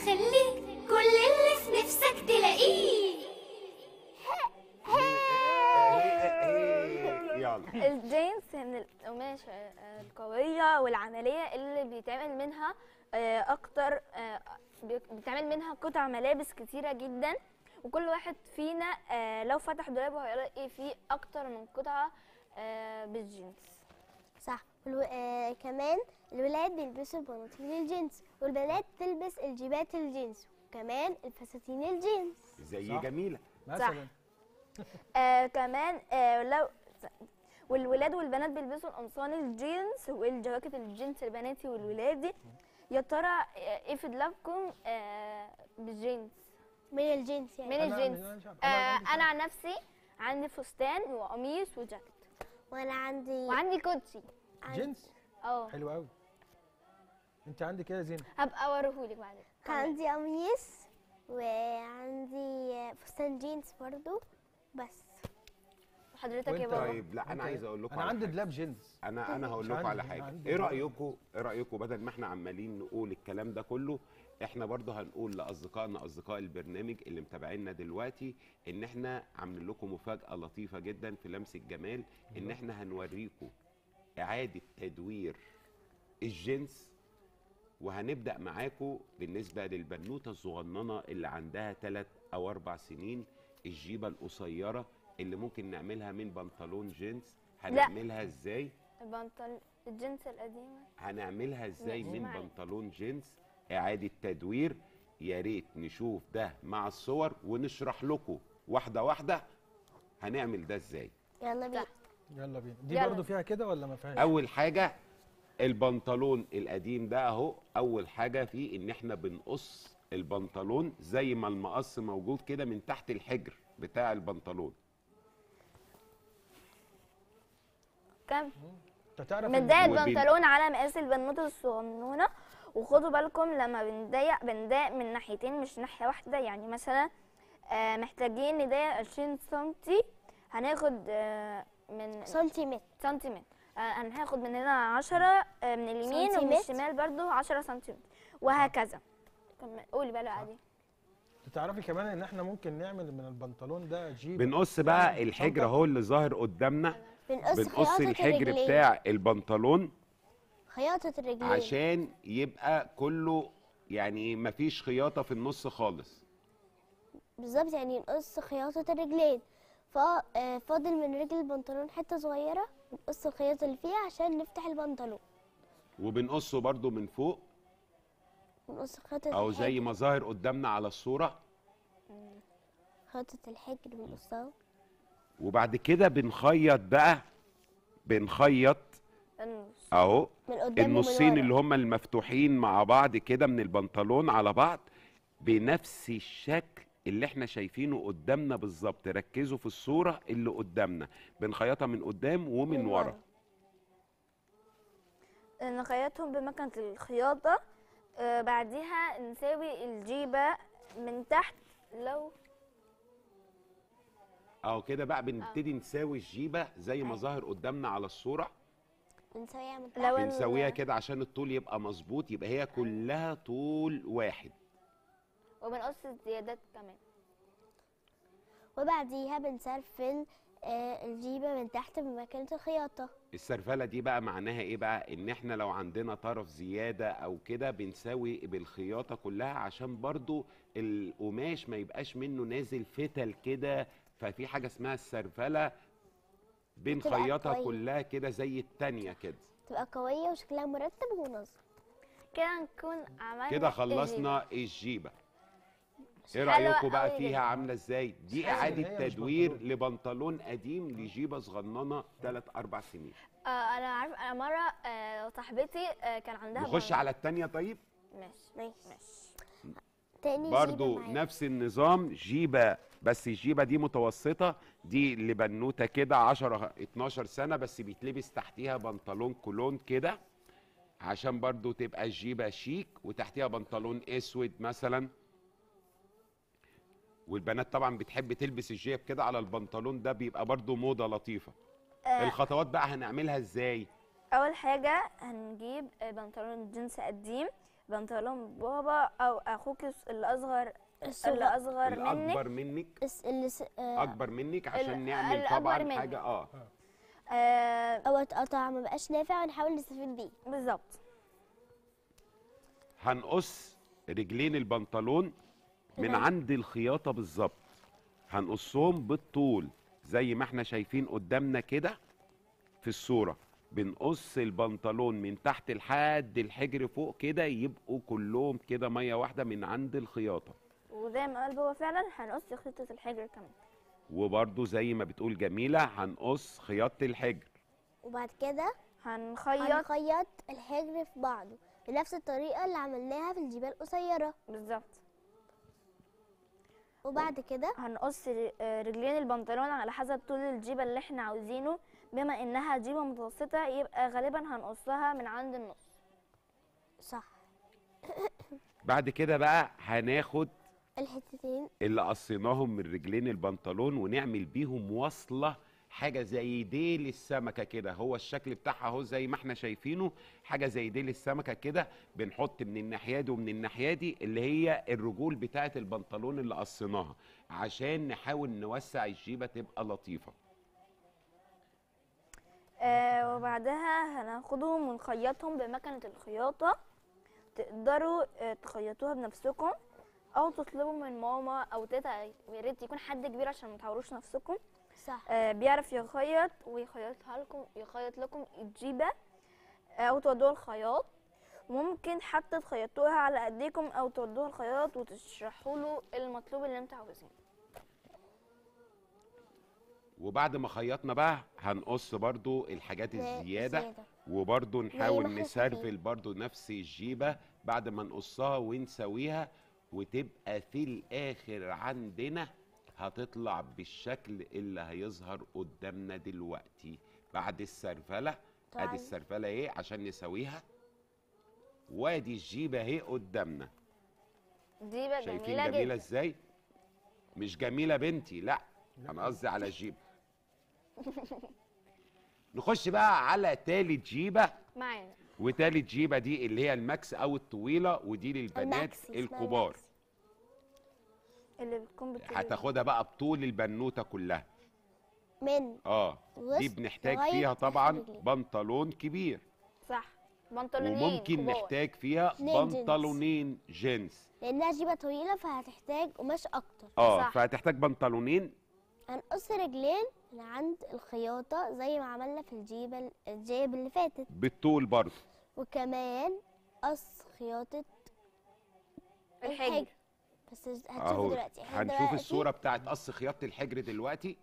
خليك كل اللي في نفسك تلاقيه يلا الجينز من القماش آه، القوية والعملية اللي بيتعمل منها آه، أكتر آه، بي- بيتعمل منها قطع ملابس كتيرة جدا وكل واحد فينا آه، لو فتح دولابه هيلاقي فيه أكتر من قطعة آه، بالجينز صح والو... آه كمان الولاد بيلبسوا البناطيل الجينز والبنات تلبس الجيبات الجينز وكمان الفساتين الجينز زي صح. جميله مثلا آه كمان آه لو والولاد والبنات بيلبسوا القمصان الجينز والجواكت الجينز البناتي والولادي يا ترى آه، ايه في دماغكم آه بالجينز من الجينز من يعني أنا- الجينز أنا مش عارف. آه أنا عندي انا عن نفسي عندي فستان وقميص وجاكيت وانا عندي وعندي كوتشي جينز اه حلو قوي انت عندك ايه يا زينب هبقى اوريهولك بعدين عندي قميص وعندي فستان جينز برضو بس حضرتك يا وأنت؟ بابا طيب لا انا أنت عايز إيه؟ اقول لكم انا على عندي حاجة. دولاب جينز انا انا هقول مش لكم على عندي- حاجه عندي ايه دولاب. رايكم ايه رايكم بدل ما احنا عمالين نقول الكلام ده كله احنا برضو هنقول لاصدقائنا اصدقاء البرنامج اللي متابعينا دلوقتي ان احنا عاملين لكم مفاجاه لطيفه جدا في لمس الجمال ان احنا هنوريكم اعاده تدوير الجنس وهنبدا معاكم بالنسبه للبنوته الصغننه اللي عندها 3 او 4 سنين الجيبه القصيره اللي ممكن نعملها من بنطلون جينز هنعملها ازاي البنطل الجينز القديمة هنعملها ازاي ماشي من معاك. بنطلون جينز اعاده تدوير يا ريت نشوف ده مع الصور ونشرح لكم واحده واحده هنعمل ده ازاي يلا بينا يلا بينا دي يلا. برضو فيها كده ولا ما فيهاش اول حاجه البنطلون القديم ده اهو اول حاجه فيه ان احنا بنقص البنطلون زي ما المقص موجود كده من تحت الحجر بتاع البنطلون كم انت تعرف إن- بنضايق وبين- البنطلون على مقاس البنوتة الصغنونة وخدوا بالكم لما بنضيق بنضايق من ناحيتين مش ناحية واحدة يعني مثلا آه، محتاجين نضيق 20 سنتي هناخد آه، من سنتيمتر سنتيمتر آه، انا هاخد من هنا 10 آه، من اليمين ومن سنتيمتر. الشمال برضو 10 سنتيمتر وهكذا كمل- قولي بقى العادي انت تعرفي كمان ان احنا ممكن نعمل من البنطلون ده جيب بنقص بقى الحجر اهو اللي ظاهر قدامنا بنقص بنقص خياطة الحجر الرجلين بتاع البنطلون خياطة الرجلين عشان يبقى كله يعني مفيش خياطه في النص خالص بالظبط يعني نقص خياطة الرجلين فا- آه، فاضل من رجل البنطلون حتة صغيرة نقص الخياطة اللي فيها عشان نفتح البنطلون وبنقصه برضو من فوق ونقص خياطة او زي الحجر ما ظاهر قدامنا على الصوره خياطة الحجر بنقصها وبعد كده بنخيط بقى بنخيط النص اهو من قدام النصين ومن اللي ورا هما المفتوحين مع بعض كده من البنطلون على بعض بنفس الشكل اللي احنا شايفينه قدامنا بالظبط ركزوا في الصورة اللي قدامنا بنخيطها من قدام ومن من ورا نخيطهم بمكنة الخياطة آه، بعديها نساوي الجيبة من تحت لو اهو كده بقى بنبتدي نساوي الجيبة زي ما ظاهر قدامنا على الصورة بنسويها من لو تحت ال- بنسويها كده عشان الطول يبقى مظبوط يبقى هي كلها طول واحد وبنقص الزيادات كمان وبعديها بنسرفل آه، الجيبة من تحت بمكنة الخياطة السرفله دي بقى معناها ايه بقى ان احنا لو عندنا طرف زياده او كده بنساوي بالخياطه كلها عشان برضو القماش ما يبقاش منه نازل فتل كده ففي حاجه اسمها السرفله بنخيطها قوية. كلها كده زي التانية كده تبقى قوية وشكلها مرتب ومنظم كده نكون عملنا كده الجيبة. خلصنا الجيبه ايه حلوة رايكم بقى قوي فيها جدا. عامله ازاي دي حاسس إن اعاده هي مش تدوير بنطلون. لبنطلون قديم لجيبه صغننه 3 4 سنين آه انا عارف انا مره آه صاحبتي آه كان عندها نخش بنط. على التانية طيب ماشي ماشي ماشي تاني برضو جيبة معانا. نفس النظام جيبه بس الجيبه دي متوسطه دي لبنوته كده 10 12 سنه بس بيتلبس تحتيها بنطلون كولون كده عشان برضو تبقى الجيبه شيك وتحتيها بنطلون اسود مثلا والبنات طبعا بتحب تلبس الجيب كده على البنطلون ده بيبقى برضو موضه لطيفه آه الخطوات بقى هنعملها ازاي اول حاجه هنجيب آه، بنطلون جينز قديم بنطلون بابا او اخوك الس- اللي اصغر اللي الصغر اصغر منك الاكبر منك الس- اللي س- آه، اكبر منك عشان ال- نعمل الأكبر طبعا منك. حاجه اه آه او اتقطع ما بقاش نافع ونحاول نستفيد بيه بالظبط هنقص رجلين البنطلون من تمام. عند الخياطه بالظبط هنقصهم بالطول زي ما احنا شايفين قدامنا كده في الصوره بنقص البنطلون من تحت لحد الحجر فوق كده يبقوا كلهم كده ميه واحده من عند الخياطه وزي ما قال بابا فعلا هنقص خيطة الحجر كمان وبرده زي ما بتقول جميله هنقص خياطه الحجر وبعد كده هنخيط هنخيط الحجر في بعضه بنفس الطريقة اللي عملناها في الجيبة القصيرة بالظبط وبعد كده هنقص ر- آه، رجلين البنطلون على حسب طول الجيبة اللي احنا عاوزينه بما انها جيبة متوسطة يبقى غالبا هنقصها من عند النص صح بعد كده بقى هناخد الحتتين اللي قصيناهم من رجلين البنطلون ونعمل بيهم وصله حاجه زي ديل السمكه كده هو الشكل بتاعها اهو زي ما احنا شايفينه حاجه زي ديل السمكه كده بنحط من الناحيه دي ومن الناحيه دي اللي هي الرجول بتاعه البنطلون اللي قصيناها عشان نحاول نوسع الجيبه تبقى لطيفه آه وبعدها هناخدهم ونخيطهم بمكنة الخياطة تقدروا آه تخيطوها بنفسكم او تطلبوا من ماما او تيتا يا ريت يكون حد كبير عشان ما تعوروش نفسكم صح آه بيعرف يخيط ويخيطها لكم يخيط لكم الجيبة آه، او تودوها الخياط ممكن حتى تخيطوها على ايديكم او تودوها الخياط وتشرحوا له المطلوب اللي انتوا عاوزينه وبعد ما خيطنا بقى هنقص برضو الحاجات لا، الزياده زيادة. وبرضو ما نحاول احنا نسرفل شايفين. برضو نفس الجيبة بعد ما نقصها ونسويها وتبقى في الآخر عندنا هتطلع بالشكل اللي هيظهر قدامنا دلوقتي بعد السرفلة طيب. ادي السرفلة ايه عشان نسويها وادي الجيبة اهي قدامنا جيبة شايفين جميلة, جميلة جدا ازاي مش جميلة بنتي لا انا قصدي على الجيبة نخش بقى على تالت جيبة معانا وتالت جيبه دي اللي هي الماكس او الطويله ودي للبنات الماكس، اسمها الكبار الماكس. اللي بتكون بتقول هتاخدها بقى بطول البنوته كلها من اه دي وسط بنحتاج لغاية فيها آخر طبعا رجلين. بنطلون كبير صح بنطلونين وممكن كبار. نحتاج فيها اتنين جينز. بنطلونين جينز لانها جيبة طويلة فهتحتاج قماش اكتر اه صح. فهتحتاج بنطلونين هنقص رجلين من عند الخياطة زي ما عملنا في الجيبة الجيب اللي فاتت بالطول برضه وكمان قص خياطة الحجر بس هتشوفوا اهو دلوقتي احنا هنشوف دلوقتي الصوره بتاعت قص خياطه الحجر دلوقتي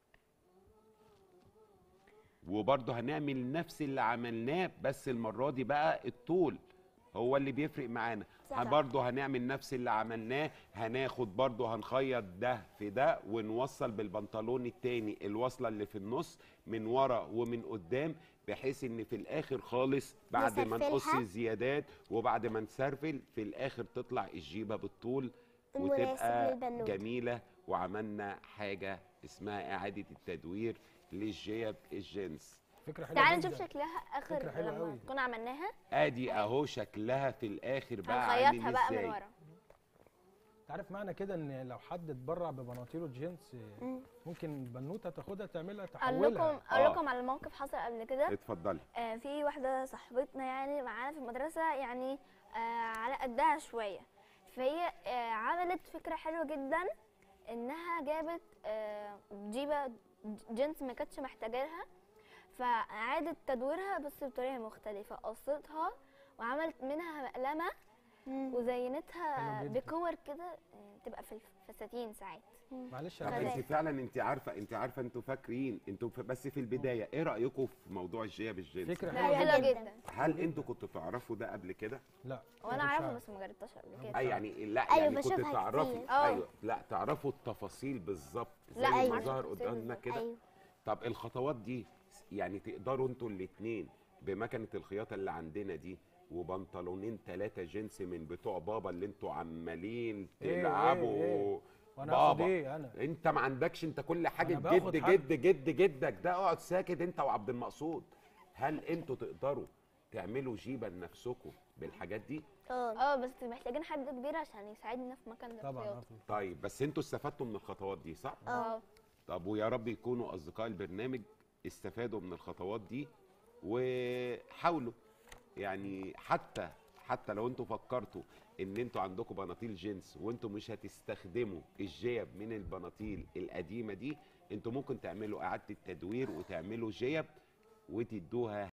وبرضه هنعمل نفس اللي عملناه بس المره دي بقى الطول هو اللي بيفرق معانا صح. برضه هنعمل نفس اللي عملناه هناخد برضه هنخيط ده في ده ونوصل بالبنطلون التاني الوصله اللي في النص من ورا ومن قدام بحيث ان في الاخر خالص بعد ما نقص نسرفلها. الزيادات وبعد ما نسرفل في الاخر تطلع الجيبه بالطول المناسب وتبقى للبنوتة. جميله وعملنا حاجه اسمها اعاده التدوير للجيب الجنس فكره حلوه تعالى جداً. نشوف شكلها فكرة اخر حلوة لما أوي. نكون عملناها ادي اهو شكلها في الاخر بقى هنخيطها عامل بقى من ازاي ورا انت عارف معنى كده ان لو حد اتبرع ببناطيله جينز ممكن البنوته تاخدها تعملها اقول لكم تحولها اقول آه. لكم على موقف حصل قبل كده اتفضلي آه في واحده صاحبتنا يعني معانا في المدرسه يعني آه على قدها شويه فهي آه عملت فكره حلوه جدا انها جابت آه جيبه جينز ما كانتش محتاجاها فاعادت تدويرها بس بطريقه مختلفه قصتها وعملت منها مقلمه مم. وزينتها حلو جدا. بكور كده آه، تبقى في الفساتين ساعات معلش طب يا خلاص. انت عبد فعلا انت عارفه انت عارفه انتوا فاكرين انتوا ف- بس في البدايه ايه رايكم في موضوع الجيب الجنس فكره لا حلوه حلوه جدا جدا هل انتوا كنتوا تعرفوا ده قبل كده لا وانا ما كنتش عارفه عارف. بس ما جربتهاش قبل كده اي يعني لا أيوة يعني كنت بشوفها تعرفي كتير. اه. ايوه لا تعرفوا التفاصيل بالظبط زي لا، ما أيوة. ظهر التفاصيل قدامنا بالظبط. كده ايوه طب الخطوات دي يعني تقدروا انتوا الاثنين بمكنه الخياطه اللي عندنا دي وبنطلونين ثلاثه جنس من بتوع بابا اللي انتوا عمالين إيه، تلعبوا إيه، إيه. وانا هاخد بابا ايه انا انت ما عندكش انت كل حاجه أنا باخد جد حاجة. جد جد جدك ده اقعد ساكت انت وعبد المقصود هل انتوا تقدروا تعملوا جيبه لنفسكم بالحاجات دي اه اه بس محتاجين حد كبير عشان يساعدنا في مكان طبعا الخياطه آه. طيب بس انتوا استفدتوا من الخطوات دي صح اه طب ويا رب يكونوا اصدقاء البرنامج استفادوا من الخطوات دي وحاولوا يعني حتى حتى لو انتوا فكرتوا ان انتوا عندكم بناطيل جينز وانتوا مش هتستخدموا الجيب من البناطيل القديمه دي انتوا ممكن تعملوا اعاده التدوير وتعملوا جيب وتدوها